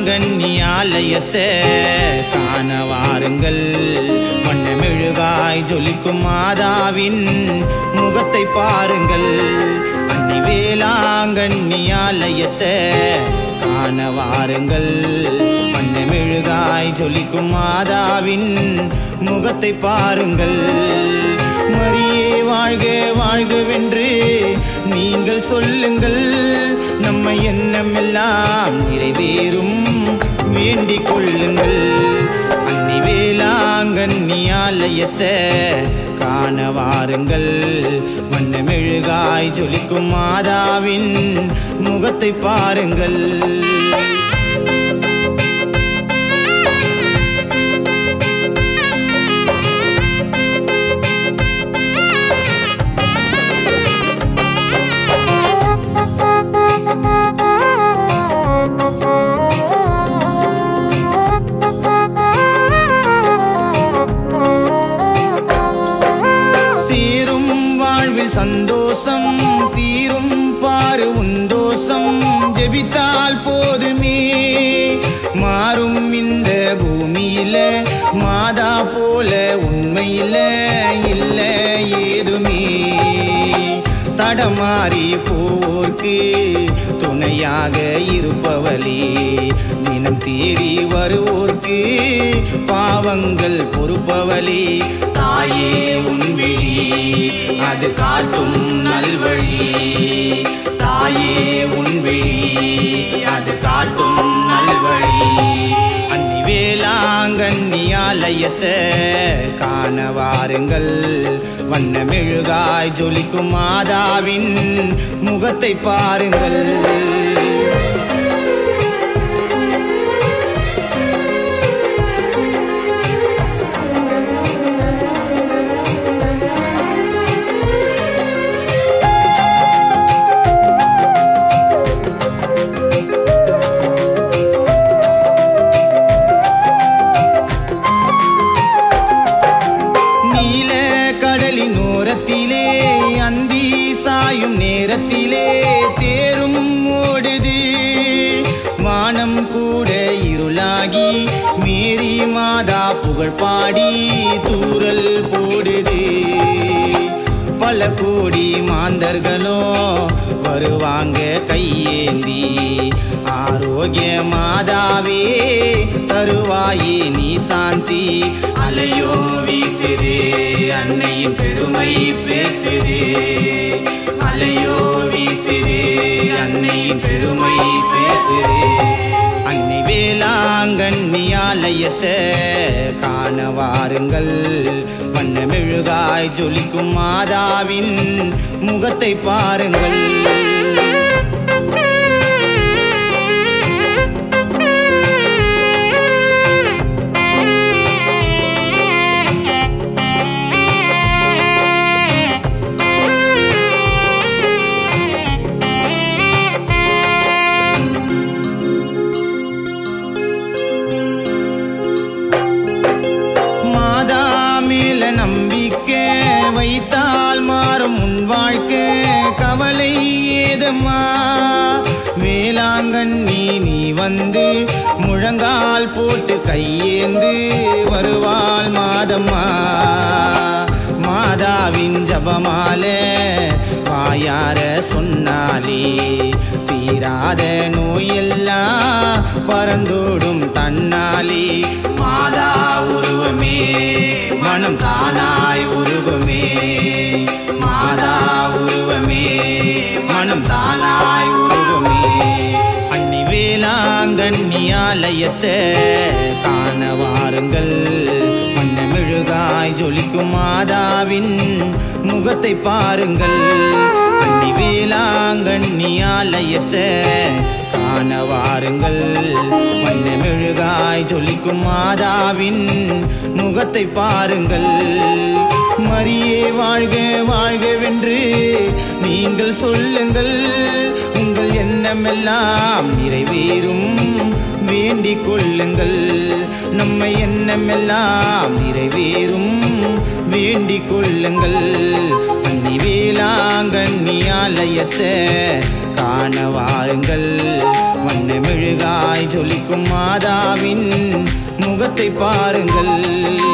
வேளாங்கண்ணி ஆலயத்தை காண வாருங்கள் வண்ணமெழுகாய் ஜொலிக்கும் மாதாவின் முகத்தை பாருங்கள் அன்னை வேளாங்கண்ணி ஆலயத்தை காண வாருங்கள் வண்ணமெழுகாய் ஜொலிக்கும் மாதாவின் முகத்தை பாருங்கள் மரியே வாழ்க வாழ்கவென்று நீங்கள் சொல்லுங்கள் நம்ம எண்ணமெல்லாம் நிறைவேறும் வேண்டிக் கொள்ளுங்கள் அன்னி வேளாங்கண்ணி ஆலயத்தை காண வாருங்கள் வண்ணமெழுகாய் ஜொலிக்கும் மாதாவின் முகத்தை பாருங்கள் சீரும் வாழ்வில் சந்தோஷம் தீரும் பாரு உந்தோஷம் ஜெபித்தால் போதுமே மாறும் இந்த பூமியில மாதா போல உண்மையில இல்ல ஏதுமே தடமாறி போர்க்கு துணையாக இருப்பவளே தினம் தேடி வருவோர்க்கு பாவங்கள் பொறுப்பவளே தாயே உன் விழி அது காட்டும் நல்வழி தாயே உன் விழி அது காட்டும் நல்வழி அன்னி வேளாங்கண்ணி ஆலயத்தை காண வாருங்கள் வண்ணமெழுகாய் ஜொலிக்கும் மாதாவின் முகத்தை பாருங்கள் நீல கடலின் ஓரத்திலே அந்தி சாயும் நேரத்திலே தேரும் ஓடுது வானம் கூட இருளாகி மேரி மாதா புகழ் பாடி தூரல் போடுது பல கோடி மாந்தர்களும் வருவாங்க கையேந்தி ஆரோக்கிய மாதாவே தருவாயே நீ சாந்தி அலையோ வீசுதே அன்னையின் பெருமை பேசுதே அலையோ வீசுதே அன்னையின் பெருமை பேசுதே அன்னை வேளாங்கண்ணி ஆலயத்தை காண வாருங்கள் வண்ணமெழுகாய் ஜொலிக்கும் மாதாவின் முகத்தை பாருங்கள் மாதா மேல நம்பிக்கை வைத்தால் மாறும் உன் வாழ்க்கை கவலை ஏதம்மா வேளாங்கண்ணி நீ வந்து முழங்கால் போட்டு கையேந்து வருவாள் மாதம்மா மாதாவின் ஜபமாலே வாயார சொன்னாலே தீராத நோயெல்லாம் பறந்தோடும் தன்னாலே மாதா உருவமே மனம் தானாய் உருகுமே மாதா உருவமே மனம் தானாய் உருகுமே அன்னி வேளாங்கண்ணி ஆலயத்தை காண வாருங்கள் வண்ணமெழுகாய் ஜொலிக்கும் மாதாவின் முகத்தை பாருங்கள் அன்னி வேளாங்கண்ணி ஆலயத்தை காண வாருங்கள் வண்ணமெழுகாய் ஜொலிக்கும் மாதாவின் முகத்தை பாருங்கள் மரியே வாழ்க வாழ்கவென்று நீங்கள் சொல்லுங்கள் உங்கள் எண்ணமெல்லாம் நிறைவேறும் வேண்டிக் கொள்ளுங்கள் நம்ம எண்ணமெல்லாம் நிறைவேறும் வேண்டிக் கொள்ளுங்கள் அன்னி வேளாங்கண்ணி ஆலயத்தை காண வாருங்கள் வண்ணமெழுகாய் ஜொலிக்கும் காக்கும் மாதாவின் முகத்தை பாருங்கள்